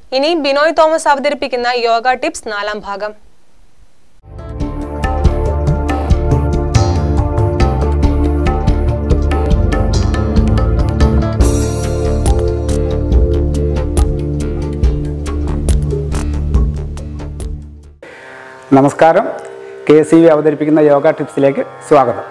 ഇനി ബിനോയ് തോമസ് അവതരിപ്പിക്കുന്ന യോഗ ടിപ്സ് നാലാം ഭാഗം നമസ്കാരം കെ സി വി അവതരിപ്പിക്കുന്ന യോഗ ടിപ്സിലേക്ക് സ്വാഗതം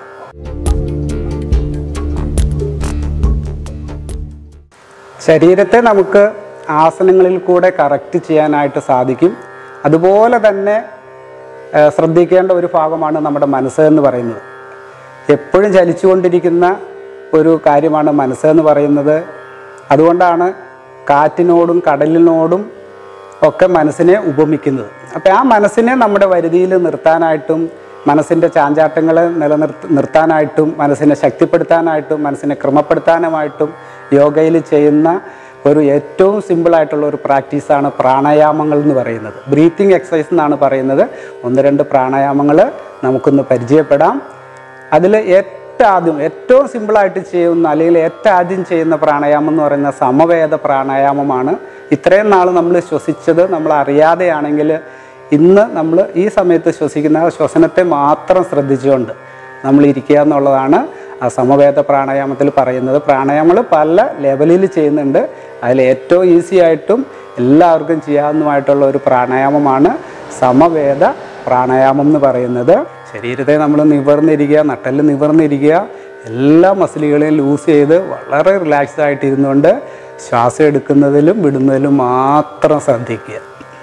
ശരീരത്തെ നമുക്ക് ആസനങ്ങളിൽ കൂടെ കറക്റ്റ് ചെയ്യാനായിട്ട് സാധിക്കും അതുപോലെ തന്നെ ആ, ശ്രദ്ധിക്കേണ്ട ഒരു ഭാഗമാണ് നമ്മുടെ മനസ്സ് എന്ന് പറയുന്നത് എപ്പോഴും ചലിച്ചുകൊണ്ടിരിക്കുന്ന ഒരു കാര്യമാണ് മനസ്സ് എന്ന് പറയുന്നത് അതുകൊണ്ടാണ് കാറ്റിനോടും കടലിനോടും ഒക്കെ മനസ്സിനെ ഉപമിക്കുന്നത് അപ്പോൾ ആ മനസ്സിനെ നമ്മുടെ വരുതിയിൽ നിർത്താനായിട്ടും മനസ്സിൻ്റെ ചാഞ്ചാട്ടങ്ങളെ നിലനിർത്ത നിർത്താനായിട്ടും മനസ്സിനെ ശക്തിപ്പെടുത്താനായിട്ടും മനസ്സിനെ ക്രമപ്പെടുത്താനുമായിട്ടും യോഗയിൽ ചെയ്യുന്ന ഒരു ഏറ്റവും സിമ്പിളായിട്ടുള്ള ഒരു പ്രാക്ടീസാണ് പ്രാണായാമങ്ങൾ എന്ന് പറയുന്നത് ബ്രീത്തിങ് എക്സസൈസ് എന്നാണ് പറയുന്നത് ഒന്ന് രണ്ട് പ്രാണായാമങ്ങൾ നമുക്കൊന്ന് പരിചയപ്പെടാം അതിൽ ഏറ്റവും ആദ്യം ഏറ്റവും സിമ്പിളായിട്ട് ചെയ്യുന്ന അല്ലെങ്കിൽ ഏറ്റവും ആദ്യം ചെയ്യുന്ന പ്രാണായാമം എന്ന് പറയുന്ന സമവേദ പ്രാണായാമമാണ് ഇത്രയും നാൾ നമ്മൾ ശ്വസിച്ചത് നമ്മൾ അറിയാതെയാണെങ്കിൽ ഇന്ന് നമ്മൾ ഈ സമയത്ത് ശ്വസിക്കുന്ന ആ ശ്വസനത്തെ മാത്രം ശ്രദ്ധിച്ചുകൊണ്ട് നമ്മൾ ഇരിക്കുക എന്നുള്ളതാണ് ആ സമവേദ പ്രാണായാമത്തിൽ പറയുന്നത് പ്രാണായാമങ്ങൾ പല ലെവലിൽ ചെയ്യുന്നുണ്ട് അതിൽ ഏറ്റവും ഈസി ആയിട്ടും എല്ലാവർക്കും ചെയ്യാവുന്നതുമായിട്ടുള്ള ഒരു പ്രാണായാമമാണ് സമവേദ പ്രാണായാമം എന്ന് പറയുന്നത് ശരീരത്തെ നമ്മൾ നിവർന്നിരിക്കുക നട്ടല് നിവർന്നിരിക്കുക എല്ലാ മസിലുകളെയും ലൂസ് ചെയ്ത് വളരെ റിലാക്സ്ഡ് ആയിട്ട് ഇരുന്നുകൊണ്ട് ശ്വാസം എടുക്കുന്നതിലും വിടുന്നതിലും മാത്രം ശ്രദ്ധിക്കുക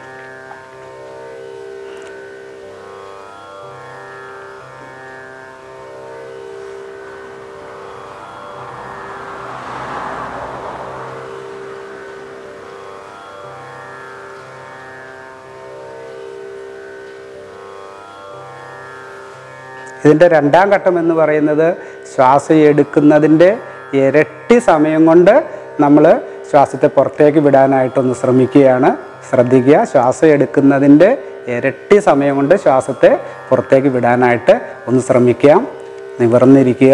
ഇതിൻ്റെ രണ്ടാം ഘട്ടം എന്ന് പറയുന്നത് ശ്വാസം എടുക്കുന്നതിൻ്റെ ഇരട്ടി സമയം കൊണ്ട് നമ്മൾ ശ്വാസത്തെ പുറത്തേക്ക് വിടാനായിട്ടൊന്ന് ശ്രമിക്കുകയാണ് ശ്രദ്ധിക്കുക ശ്വാസം എടുക്കുന്നതിൻ്റെ ഇരട്ടി സമയം കൊണ്ട് ശ്വാസത്തെ പുറത്തേക്ക് വിടാനായിട്ട് ഒന്ന് ശ്രമിക്കാം നിവർന്നിരിക്കുക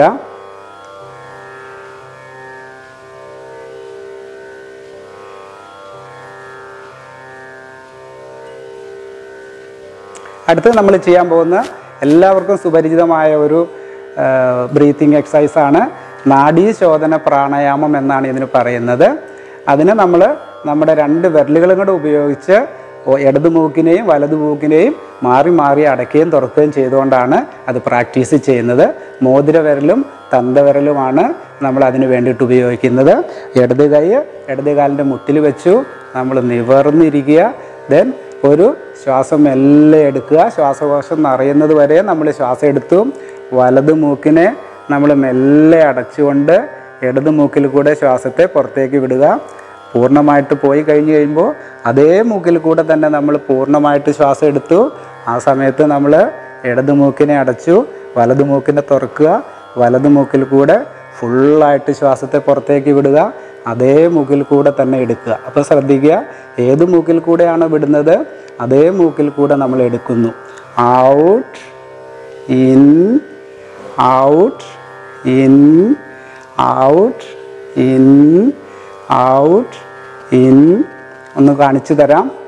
അടുത്ത് നമ്മൾ ചെയ്യാൻ പോകുന്ന എല്ലാവർക്കും സുപരിചിതമായ ഒരു ബ്രീത്തിങ് എക്സസൈസാണ് നാഡീശോധന പ്രാണായാമം എന്നാണ് ഇതിന് പറയുന്നത് അതിന് നമ്മൾ നമ്മുടെ രണ്ട് വിരലുകളും കൂടെ ഉപയോഗിച്ച് ഒ- ഇടത് മൂക്കിനെയും വലത് മൂക്കിനെയും മാറി മാറി അടയ്ക്കുകയും തുറക്കുകയും ചെയ്തുകൊണ്ടാണ് അത് പ്രാക്ടീസ് ചെയ്യുന്നത് മോതിര വിരലും തന്തവിരലുമാണ് നമ്മൾ അതിന് വേണ്ടിയിട്ട് ഉപയോഗിക്കുന്നത് ഇടത് കൈ ഇടത് കാലിൻ്റെ മുട്ടിൽ വെച്ചു നമ്മൾ നിവർന്നിരിക്കുക ദെൻ ഒരു ശ്വാസം മെല്ലെ എടുക്കുക ശ്വാസകോശം നിറയുന്നത് വരെ നമ്മൾ ശ്വാസം എടുത്തു വലത് മൂക്കിനെ നമ്മൾ മെല്ലെ അടച്ചുകൊണ്ട് ഇടത് മൂക്കിൽ കൂടെ ശ്വാസത്തെ പുറത്തേക്ക് വിടുക പൂർണ്ണമായിട്ട് പോയി കഴിഞ്ഞ് കഴിയുമ്പോൾ അതേ മൂക്കിൽ കൂടെ തന്നെ നമ്മൾ പൂർണ്ണമായിട്ട് ശ്വാസം എടുത്തു ആ സമയത്ത് നമ്മൾ ഇടത് മൂക്കിനെ അടച്ചു വലത് മൂക്കിനെ തുറക്കുക വലത് മൂക്കിൽ കൂടെ ഫുള്ളായിട്ട് ശ്വാസത്തെ പുറത്തേക്ക് വിടുക അതേ മൂക്കിൽ കൂടെ തന്നെ എടുക്കുക അപ്പോൾ ശ്രദ്ധിക്കുക ഏത് മൂക്കിൽ കൂടെയാണ് വിടുന്നത് അതേ മൂക്കിൽ കൂടെ നമ്മൾ എടുക്കുന്നു out in out in out in out in ഒന്ന് കാണിച്ചു തരാം